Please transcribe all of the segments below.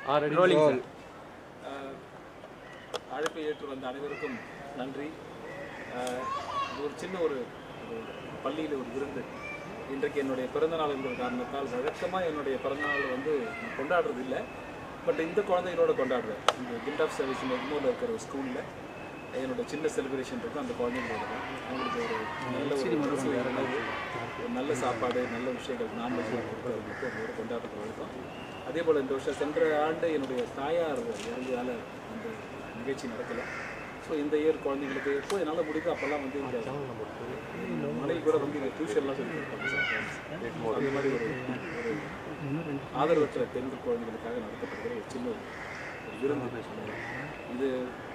Rolling ஆஹ் அழைப்பை ஏற்று வந்த அனைவருக்கும் நன்றி ஆஹ் இது ஒரு சின்ன ஒரு ஒரு பள்ளியில் ஒரு விருந்து இன்றைக்கு என்னுடைய பிறந்தநாள் என்ற காரணத்தால் வழக்கமாக என்னுடைய பிறந்தநாள் வந்து நான் கொண்டாடுறது இல்லை பட் இந்த குழந்தைகளோட கொண்டாடுறேன் இந்த கிண்ட் ஆஃப் சர்வீஸ் எக்மோரில் இருக்கிற ஒரு ஸ்கூலில் என்னோட சின்ன செலிப்ரேஷன் இருக்கும் அந்த குழந்தைங்களோட தான் அவங்களுக்கு ஒரு நல்ல ஒரு மனசு வேறு அளவு ஒரு நல்ல சாப்பாடு நல்ல விஷயங்கள் நான்வெஜ் கொடுக்கறதுக்கு அவங்களோட கொண்டாடுறது வழக்கம் அதே போல் இந்த வருஷம் சென்ற ஆண்டு என்னுடைய தாயார் இறந்ததால் அந்த நிகழ்ச்சி நடக்கலை ஸோ இந்த இயர் குழந்தைங்களுக்கு எப்போ என்னால் முடியுதோ அப்போல்லாம் வந்து இந்த மனைவி கூட வந்து இந்த டியூஷன்லாம் சொல்லி கொடுப்பாங்க sometimes. அந்த மாதிரி ஒரு ஒரு ஆதரவற்ற பெண்கள் குழந்தைகளுக்காக நடத்தப்படுகிற ஒரு சின்ன ஒரு ஒரு விருந்து இது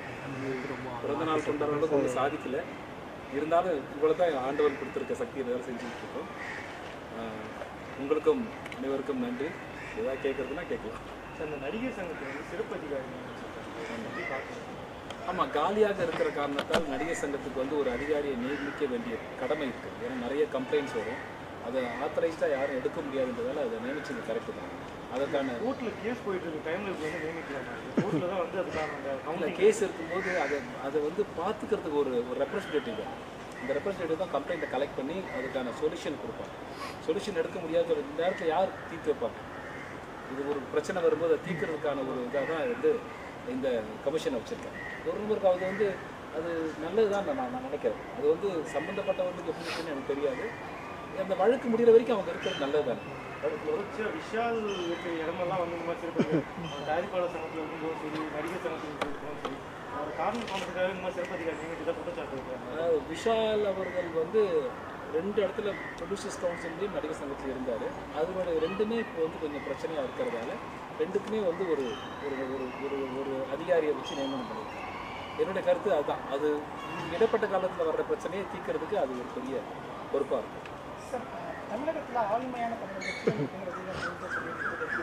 பிறந்தநாள் கொண்டாடுற அளவுக்கு ஒன்றும் சாதிக்கல இருந்தாலும் இவ்வளோ தான் ஆண்டவன் கொடுத்துருக்க சக்தி வேலை செஞ்சுட்டு இருக்கோம் ஆஹ் உங்களுக்கும் அனைவருக்கும் நன்றி ஏதாவது கேட்குறதுனா கேட்கலாம் அந்த நடிகர் சங்கத்தில் வந்து சிறப்பு அதிகாரி எப்படி பார்க்கணும் ஆமாம் காலியாக இருக்கிற காரணத்தால் நடிகர் சங்கத்துக்கு வந்து ஒரு அதிகாரியை நியமிக்க வேண்டிய கடமை இருக்குது ஏன்னா நிறைய கம்ப்ளைண்ட்ஸ் வரும் அதை ஆத்தரைஸ்டாக யாரும் எடுக்க முடியாதுன்றதால அதை நியமிச்சது கரெக்டு தான் அதற்கான கோர்ட்டில் கேஸ் போயிட்டு இருக்க டைமில் இது வந்து நியமிக்கலாமா கோர்ட்டில் தான் வந்து அதுக்கான அந்த அந்த கவுண்டிங் கேஸ் இருக்கும்போது அதை அதை வந்து பார்த்துக்கிறதுக்கு ஒரு ஒரு ரெப்ரஸன்டேட்டிவ் இந்த ரெப்ரஸன்டேட்டிவ் தான் கம்ப்ளைண்ட்டை கலெக்ட் பண்ணி அதுக்கான சொல்யூஷன் கொடுப்பாங்க சொல்யூஷன் எடுக்க முடியாத ஒரு நேரத்தில் யார் தீர்த்து வைப்பாங்க இது ஒரு பிரச்சனை வரும்போது அதை தீர்க்கறதுக்கான ஒரு இதாக தான் வந்து இந்த கமிஷனை வச்சுருக்கேன் ஒரு நம்பருக்கு அது வந்து அது நல்லது தான் நான் நான் நினைக்கிறேன் அது வந்து சம்மந்தப்பட்டவர்களுக்கு எப்படி இருக்குன்னு எனக்கு தெரியாது அந்த வழக்கு முடிகிற வரைக்கும் அவங்க இருக்கிறது நல்லது தானே தொடர்ச்சியா விஷால் இருக்கிற இடமெல்லாம் வந்து இந்த மாதிரி சிறப்பு அதிகாரி தயாரிப்பாளர் சங்கத்தில் இருக்கும்போது சரி நடிகர் சங்கத்தில் இருக்கும்போது சரி அவர் காரணம் பண்ணுறதுக்காக இந்த மாதிரி சிறப்பு அதிகாரி நியமித்து குற்றச்சாட்டு இருக்காங்க அதாவது விஷால் அவர்கள் வந்து ரெண்டு இடத்துல ப்ரொடியூசர்ஸ் கவுன்சிலையும் நடிகர் சங்கத்தில் இருந்தார் அதனோட ரெண்டுமே இப்போ வந்து கொஞ்சம் பிரச்சனையாக இருக்கிறதால ரெண்டுக்குமே வந்து ஒரு ஒரு ஒரு ஒரு ஒரு அதிகாரியை வச்சு நியமனம் பண்ணியிருக்காங்க என்னுடைய கருத்து அதுதான் அது இடைப்பட்ட காலத்தில் வர்ற பிரச்சனையை தீர்க்கறதுக்கு அது ஒரு பெரிய பொறுப்பாக இருக்கும் சார் தமிழகத்தில் ஆளுமையான தமிழ் வெற்றி சொல்லியிருக்கிறது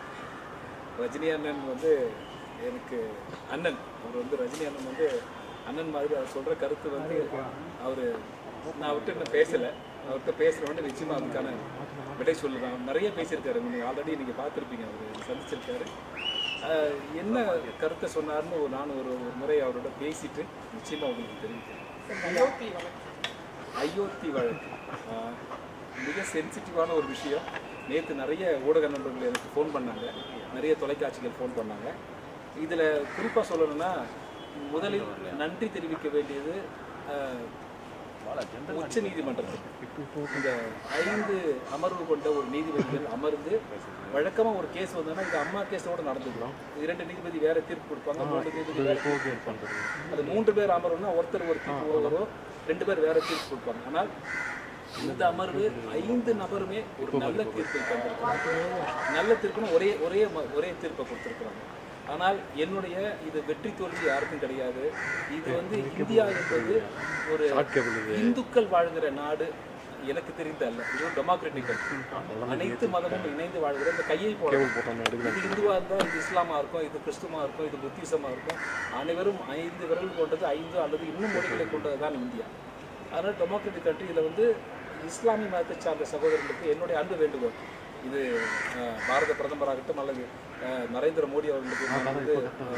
ரஜினி அண்ணன் வந்து எனக்கு அண்ணன் அவர் வந்து ரஜினி அண்ணன் வந்து அண்ணன் மாதிரி அவர் சொல்கிற கருத்து வந்து அவர் நான் அவர்கிட்ட இன்னும் பேசலை அவர்கிட்ட பேசுகிறவொடனே நிச்சயமாக அதுக்கான விடை சொல்லுவேன் அவர் நிறைய பேசியிருக்காரு நீங்கள் ஆல்ரெடி நீங்கள் பார்த்துருப்பீங்க அவர் சந்திச்சிருக்காரு ஆஹ் என்ன கருத்தை சொன்னார்னு ஒரு நான் ஒரு ஒரு முறை அவரோட பேசிட்டு நிச்சயமாக உங்களுக்கு தெரிவிக்கிறேன் அயோத்தி வழக்கு அயோத்தி வழக்கு ஆஹ் மிக சென்சிட்டிவான ஒரு விஷயம் நேற்று நிறைய ஊடக நண்பர்கள் எனக்கு ஃபோன் பண்ணாங்க நிறைய தொலைக்காட்சிகள் ஃபோன் பண்ணாங்க இதில் குறிப்பாக சொல்லணும்னா முதலில் நன்றி தெரிவிக்க வேண்டியது ஆஹ், உச்ச நீதிமன்றத்துக்கு இந்த ஐந்து அமர்வு கொண்ட ஒரு நீதிபதிகள் அமர்ந்து வழக்கமாக ஒரு கேஸ் வந்ததுன்னா இது அம்மா கேஸோட நடந்துக்கிறோம் இரண்டு நீதிபதி வேற தீர்ப்பு கொடுப்பாங்க மூன்று நீதிபதி வேற தீர்ப்பு கொடுப்பாங்க. அது மூன்று பேர் அமர்வுனா ஒருத்தர் ஒரு தீர்ப்பு வரும் ரெண்டு பேர் வேற தீர்ப்பு கொடுப்பாங்க ஆனால் இந்த அமர்வு ஐந்து நபருமே ஒரு நல்ல தீர்ப்பை தந்திருக்கிறாங்க நல்ல தீர்ப்புன்னு ஒரே ஒரே ம- ஒரே தீர்ப்பை கொடுத்துருக்குறாங்க ஆனால் என்னுடைய இது வெற்றி தோல்வி யாருக்கும் கிடையாது இது வந்து இந்தியா என்பது ஒரு இந்துக்கள் வாழ்கிற நாடு எனக்கு தெரிந்த அல்ல இது ஒரு டெமோக்ராட்டிக் அனைத்து மதமும் இணைந்து வாழ்கிற இந்த கையை போல இது இந்துவா இருந்தால் இது இஸ்லாமா இருக்கும் இது கிறிஸ்துவமா இருக்கும் இது புத்திசமா இருக்கும் அனைவரும் ஐந்து விரல் கொண்டது ஐந்து அல்லது இன்னும் மொழிகளை கொண்டது தான் இந்தியா அதனால் டெமோக்ராட்டிக் கண்ட்ரி இதில் வந்து இஸ்லாமிய மதத்தை சார்ந்த சகோதரர்களுக்கு என்னுடைய அன்பு வேண்டுகோள் இது அஹ், பாரத பிரதமராகட்டும் அல்லது அஹ், நரேந்திர மோடி அவர்களுக்கு நான் வந்து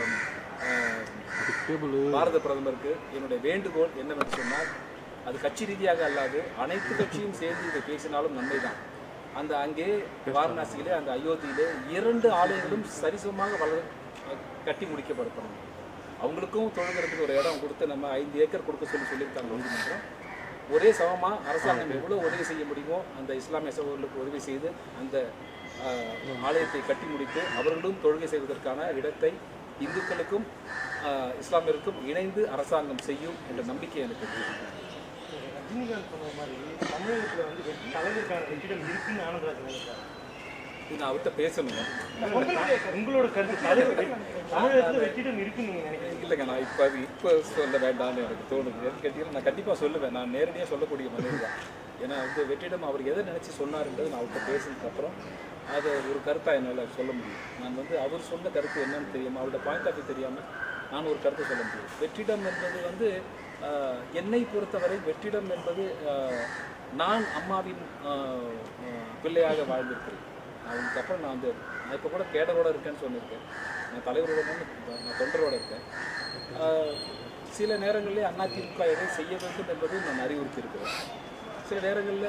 அஹ், அஹ், பாரத பிரதமருக்கு என்னுடைய வேண்டுகோள் என்னவென்று சொன்னால் அது கட்சி ரீதியாக அல்லாது அனைத்து கட்சியும் சேர்ந்து இதை பேசினாலும் நன்மைதான் அந்த அங்கே வாரணாசியிலே அந்த அயோத்தியிலே இரண்டு ஆலயங்களும் சரிசமமாக வளர் கட்டி முடிக்கப்படணும் அவங்களுக்கும் தொழுகிறதுக்கு ஒரு இடம் கொடுத்து நம்ம ஐந்து ஏக்கர் கொடுக்க சொல்லி சொல்லியிருக்காங்க நீதிமன்றம் ஒரே சமமாக அரசாங்கம் எவ்வளோ உதவி செய்ய முடியுமோ அந்த இஸ்லாமிய சகோதரர்களுக்கு உதவி செய்து அந்த ஆஹ், ஆலயத்தை கட்டி முடித்து அவர்களும் தொழுகை செய்வதற்கான இடத்தை இந்துக்களுக்கும் ஆஹ், இஸ்லாமியருக்கும் இணைந்து அரசாங்கம் செய்யும் என்ற நம்பிக்கை எனக்கு இருக்கு. ரஜினிகாந்த் சொன்ன மாதிரி தமிழகத்தில் வந்து வெற்றி தலைவருக்கான வெற்றிடம் இருக்குன்னு ஆனந்தராஜ் நினைக்கிறார் இது நான் அவர்கிட்ட பேசணும் உங்களோட கருத்து தலைவர் தமிழகத்தில் வெற்றிடம் இருக்குன்னு நீங்க நினைக்கிறீங்க இல்லைங்க நான் இப்போ அது இப்போ சொல்ல வேண்டாம்னு எனக்கு தோணுது ஏன்னு கேட்டீங்கன்னா நான் கண்டிப்பாக சொல்லுவேன் நான் நேரடியாக சொல்லக்கூடிய மனிதன் தான் ஏன்னா வந்து வெற்றிடம் அவர் எதை நினச்சி சொன்னாருன்றது நான் அவர்கிட்ட பேசினதுக்கப்புறம் அதை ஒரு கருத்தாக என்னால் சொல்ல முடியும் நான் வந்து அவர் சொன்ன கருத்து என்னன்னு தெரியாமல் அவரோட பாயிண்ட் ஆஃப் வியூ தெரியாமல் நான் ஒரு கருத்து சொல்ல முடியும் வெற்றிடம் என்பது வந்து ஆஹ், என்னை பொறுத்தவரை வெற்றிடம் என்பது ஆஹ், நான் அம்மாவின் ஆஹ், ஆஹ், பிள்ளையாக வாழ்ந்திருக்கிறேன் அதுக்கப்புறம் நான் வந்து நான் இப்போ கூட கேடரோட இருக்கேன்னு சொல்லியிருக்கேன் நான் தலைவரோட தான் நான் தொண்டரோட இருக்கேன் ஆஹ் சில நேரங்களில் அதிமுக எதை செய்ய வேண்டும் என்பதை நான் அறிவுறுத்தி இருக்கிறேன் சில நேரங்களில்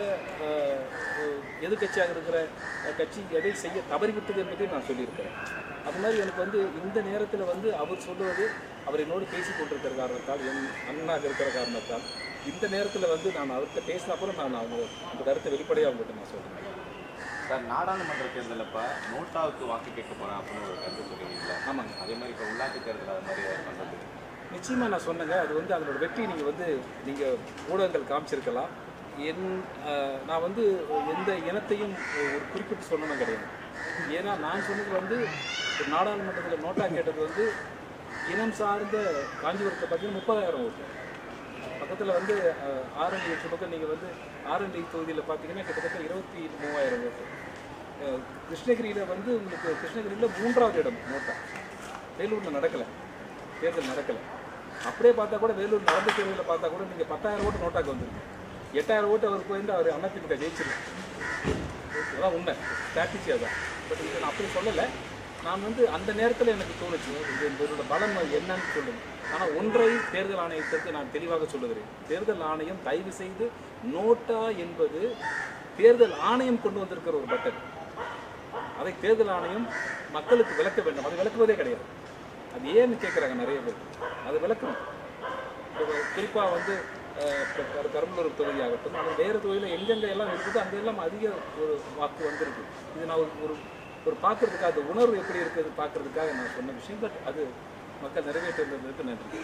எதிர்கட்சியாக இருக்கிற அஹ், கட்சி எதை செய்ய தவறிவிட்டது என்பதை நான் சொல்லியிருக்கிறேன் அது மாதிரி எனக்கு வந்து இந்த நேரத்தில் வந்து அவர் சொல்லுவது அவர் என்னோடு பேசி கொண்டிருக்கிற காரணத்தால் என் அண்ணனாக இருக்கிற காரணத்தால் இந்த நேரத்தில் வந்து நான் அவர்கிட்ட பேசின அப்புறம் நான் அவங்க அந்த கருத்தை வெளிப்படையாக அவங்ககிட்ட நான் சொல்கிறேன் சார் நாடாளுமன்ற தேர்தல் அப்ப நோட்டாவுக்கு வாக்கு கேட்க போறேன் அப்படின்னு ஒரு கருத்து சொல்லுவீங்களா ஆமாங்க அதே மாதிரி இப்போ உள்ளாட்சி தேர்தல் அது மாதிரி பண்ணுறது நிச்சயமாக நான் சொன்னேங்க அது வந்து அதனோட வெற்றி நீங்கள் வந்து நீங்கள் ஊடகங்கள் காமிச்சிருக்கலாம் என் அஹ், நான் வந்து எந்த இனத்தையும் ஒரு குறிப்பிட்டு சொன்னதும் கிடையாது ஏன்னா நான் சொன்னது வந்து ஒரு நாடாளுமன்றத்தில் நோட்டா கேட்டது வந்து இனம் சார்ந்த காஞ்சிபுரத்தை பார்த்தீங்கன்னா முப்பதாயிரம் ஓட்டு பக்கத்தில் வந்து அஹ், ஆரண்டி எட்டு பக்கம் நீங்கள் வந்து ஆரண்டி தொகுதியில் பார்த்தீங்கன்னா கிட்டத்தட்ட இருபத்தி மூவாயிரம் ஓட்டு அஹ், கிருஷ்ணகிரியில் வந்து உங்களுக்கு கிருஷ்ணகிரியில் மூன்றாவது இடம் நோட்டா வேலூரில் நடக்கலை தேர்தல் நடக்கலை அப்படியே பார்த்தா கூட வேலூர் நடந்த தேர்தலில் பார்த்தா கூட நீங்கள் பத்தாயிரம் ஓட்டு நோட்டாக்கு வந்துருக்கு எட்டாயிரம் ஓட்டு அவருக்கு வந்து அவர் அதிமுக ஜெயிச்சிருக்கு அதான் உண்மை ஸ்ட்ராட்டஜி அதான் பட் இதை நான் அப்படி சொல்லலை நான் வந்து அந்த நேரத்தில் எனக்கு தோணுச்சு இது இதோட பலம் என்னன்னு சொல்லுங்க ஆனால் ஒன்றை தேர்தல் ஆணையத்திற்கு நான் தெளிவாக சொல்லுகிறேன் தேர்தல் ஆணையம் தயவு செய்து நோட்டா என்பது தேர்தல் ஆணையம் கொண்டு வந்திருக்கிற ஒரு பட்டன் அதை தேர்தல் ஆணையம் மக்களுக்கு விளக்க வேண்டும் அதை விளக்குவதே கிடையாது அது ஏன்னு கேட்குறாங்க நிறைய பேர் அது விளக்கணும் குறிப்பாக வந்து அஹ், பெ- பெ- பெரம்பலூர் தொகுதி ஆகட்டும் அது வேறு தொகுதியில் எங்கெங்க எல்லாம் இருக்குது அங்கே எல்லாம் அதிக ஒரு வாக்கு வந்திருக்கு இது நான் ஒரு ஒரு ஒரு பார்க்கறதுக்காக அந்த உணர்வு எப்படி இருக்குது பார்க்கறதுக்காக நான் சொன்ன விஷயம் பட் அது மக்கள் நிறைவேற்றுறதுக்கு நன்றி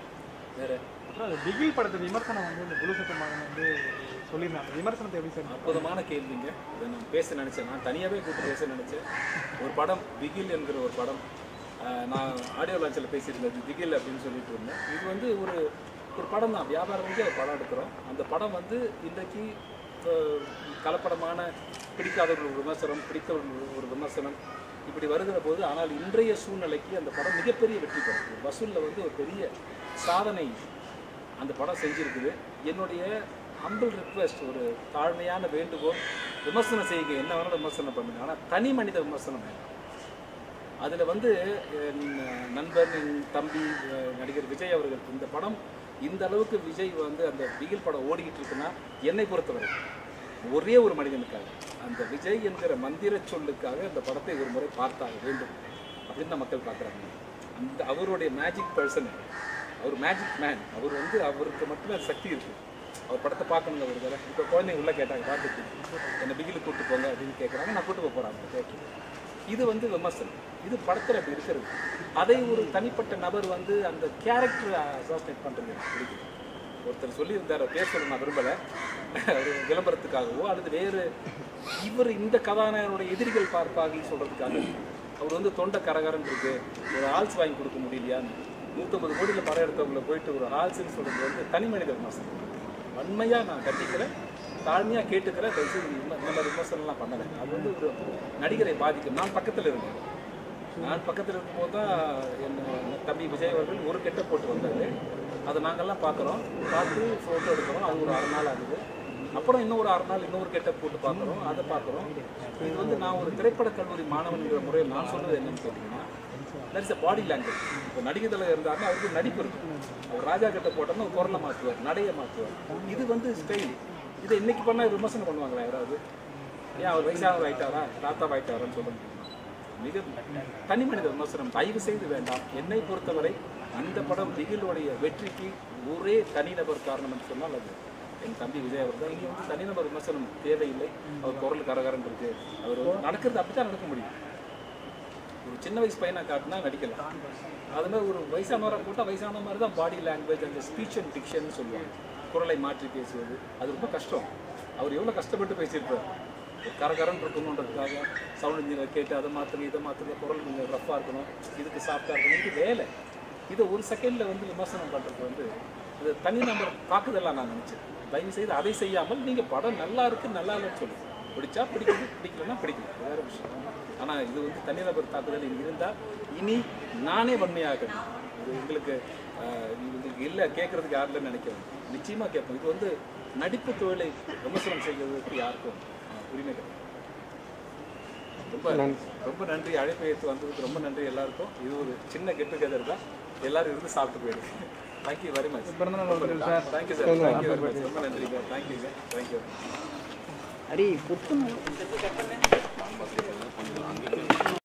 வேற அப்புறம் அந்த பிகில் படத்து விமர்சனம் வந்து இந்த குழு சத்தமாக வந்து சொல்லியிருந்தாங்க விமர்சனத்தை எப்படி சார் அற்புதமான கேள்விங்க இதை நான் பேச நினச்சேன் நான் தனியாகவே கூப்பிட்டு பேச நினச்சேன் ஒரு படம் பிகில் என்கிற ஒரு படம் ஆஹ் நான் ஆடியோ லான்ச்சில் பேசியிருந்தது பிகில் அப்படின்னு சொல்லிட்டு இருந்தேன் இது வந்து ஒரு ஒரு படம் தான் வியாபாரத்துக்கு ஒரு படம் எடுக்கிறோம் அந்த படம் வந்து இன்றைக்கு ஆஹ், கலப்படமான பிடிக்காதவர்கள் ஒரு விமர்சனம் பிடித்தவர்கள் ஒரு விமர்சனம் இப்படி வருகிற போது ஆனால் இன்றைய சூழ்நிலைக்கு அந்த படம் மிகப்பெரிய வெற்றி படம் ஒரு வசூலில் வந்து ஒரு பெரிய சாதனை அந்த படம் செஞ்சிருக்குது என்னுடைய ஹம்பிள் ரிக்வெஸ்ட் ஒரு தாழ்மையான வேண்டுகோள் விமர்சனம் செய்யுங்க என்ன வேணாலும் விமர்சனம் பண்ணுங்க ஆனால் தனி மனித விமர்சனம் வேண்டாம் அதில் வந்து என் நண்பன் என் தம்பி அஹ், நடிகர் விஜய் அவர்கள் இந்த படம் இந்த அளவுக்கு விஜய் வந்து அந்த பிகில் படம் ஓடிக்கிட்டு இருக்குன்னா என்னை பொறுத்தவரை ஒரே ஒரு மனிதனுக்காக அந்த விஜய் என்கிற மந்திர சொல்லுக்காக இந்த படத்தை ஒரு முறை பார்த்தாக வேண்டும் அப்படின்னு தான் மக்கள் பார்க்குறாங்க அந்த அவருடைய மேஜிக் பர்சன் அவர் மேஜிக் மேன் அவர் வந்து அவருக்கு மட்டுமே அந்த சக்தி இருக்குது அவர் படத்தை பார்க்கணுங்க ஒரு தடவை இப்போ குழந்தைங்க உள்ள கேட்டாங்க பார்த்துட்டு என்னை பிகில் கூட்டு போங்க அப்படின்னு கேட்குறாங்க நான் கூட்டு போக போகிறாங்க தேட்டருக்கு இது வந்து விமர்சனம் இது படத்தில் அப்படி இருக்கிறது அதை ஒரு தனிப்பட்ட நபர் வந்து அந்த கேரக்டரை அசாசினேட் பண்ணுறது எனக்கு பிடிக்குது ஒருத்தர் சொல்லியிருந்தார் பேர் சொல்ல நான் விரும்பலை ஒரு விளம்பரத்துக்காகவோ அல்லது வேறு இவர் இந்த கதாநாயகனுடைய எதிரிகள் பார்ப்பார்கள் சொல்கிறதுக்காக அவர் வந்து தொண்டை கரகரன்னு இருக்கு ஒரு ஆல்ஸ் வாங்கி கொடுக்க முடியலையான்னு நூற்றம்பது கோடியில் படம் எடுத்தவங்களை போயிட்டு ஒரு ஆல்ஸ்ன்னு சொல்கிறது வந்து தனி மனித விமர்சனம் வன்மையாக நான் கண்டிக்கிறேன் தாழ்மையாக கேட்டுக்கிறேன் தயவுசெய்து இந்த இந்த மாதிரி விமர்சனம்லாம் பண்ணலை அது வந்து ஒரு நடிகரை பாதிக்கும் நான் பக்கத்தில் இருந்தேன் நான் பக்கத்தில் இருக்கும்போது தான் என் தம்பி விஜய் அவர்கள் ஒரு கெட்ட போட்டு வந்தார் அதை நாங்கள்லாம் பார்க்குறோம் பார்த்து ஃபோட்டோ எடுக்கிறோம் அது ஒரு அரை நாள் ஆகுது அப்புறம் இன்னும் ஒரு அரை நாள் இன்னொரு கெட்ட போட்டு பார்க்குறோம் அதை பார்க்குறோம் இது வந்து நான் ஒரு திரைப்படக் கல்லூரி மாணவன்கிற முறையில் நான் சொன்னது என்னன்னு கேட்டிங்கன்னா தட் இஸ் பாடி லாங்குவேஜ் இப்போ நடிகை தலைவர் இருந்தாருன்னா அவருக்கு நடிப்பு இருக்கும் அவர் ராஜா கிட்ட போட்டோம்னா ஒரு குரலை மாற்றுவார் நடையை மாற்றுவார் இது வந்து ஸ்டைல் இதை இன்னைக்கு பண்ணால் விமர்சனம் பண்ணுவாங்களா யாராவது ஏன் அவர் வயசானவர் ஆயிட்டாரா தாத்தா ஆயிட்டாரான்னு சொல்ல முடியுமா மிக தனி மனித விமர்சனம் தயவு செய்து வேண்டாம் என்னை பொறுத்தவரை இந்த படம் திகிலுடைய வெற்றிக்கு ஒரே தனிநபர் காரணம் என்று சொன்னால் அது என் தம்பி விஜய் அவர் தான் இங்கே வந்து தனிநபர் விமர்சனம் தேவையில்லை அவர் குரல் கரகரன் இருக்கு அவர் வந்து நடக்கிறது அப்படி தான் நடக்க முடியும் ஒரு சின்ன வயசு பையனை காட்டினா நடிக்கலாம் அது மாதிரி ஒரு வயசானவரை போட்டால் வயசான மாதிரி தான் பாடி லாங்குவேஜ் அந்த ஸ்பீச் அண்ட் டிக்ஷன் சொல்லுவாங்க குரலை மாற்றி பேசுவது அது ரொம்ப கஷ்டம் அவர் எவ்வளோ கஷ்டப்பட்டு பேசியிருப்பார் ஒரு கரகரன் இருக்கணுன்றதுக்காக சவுண்ட் இன்ஜினியர் கேட்டு அதை மாற்றுங்க இதை மாற்றுங்க குரல் கொஞ்சம் ரஃப்பாக இருக்கணும் இதுக்கு சாஃப்டாக இருக்கணும் இது வேலை இதை ஒரு செகண்டில் வந்து விமர்சனம் பண்ணுறது வந்து இது தனி நம்பர் தாக்குதலாக நான் நினச்சேன் தயவு செய்து அதை செய்யாமல் நீங்கள் படம் நல்லா இருக்கு நல்லா இல்லைன்னு சொல்லுங்கள் பிடிச்சா பிடிக்குது பிடிக்கலன்னா பிடிக்கல அது வேற விஷயம் ஆனால் இது வந்து தனிநபர் தாக்குதல் இங்கே இருந்தால் இனி நானே வன்மையாகணும் இது எங்களுக்கு ஆஹ், இது உங்களுக்கு இல்லை கேட்குறதுக்கு யாரும் இல்லைன்னு நினைக்கிறேன் நிச்சயமாக கேட்போம் இது வந்து நடிப்பு தொழிலை விமர்சனம் செய்வதற்கு யாருக்கும் ஆஹ், உரிமை கிடையாது ரொம்ப ரொம்ப நன்றி அழைப்பை ஏற்று வந்ததுக்கு ரொம்ப நன்றி எல்லாருக்கும் இது ஒரு சின்ன கெட் டுகெதர் தான் எல்லாரும் இருந்து சாப்பிட்டு போயிடுங்க தேங்க்யூ வெரி மச் பிறந்தநாள் வாழ்த்துக்கள் sir thank you sir thank you very much ரொம்ப நன்றி சார் தேங்க்யூ சார் தேங்க்யூ அடி புட்டு கொஞ்சம் அங்கே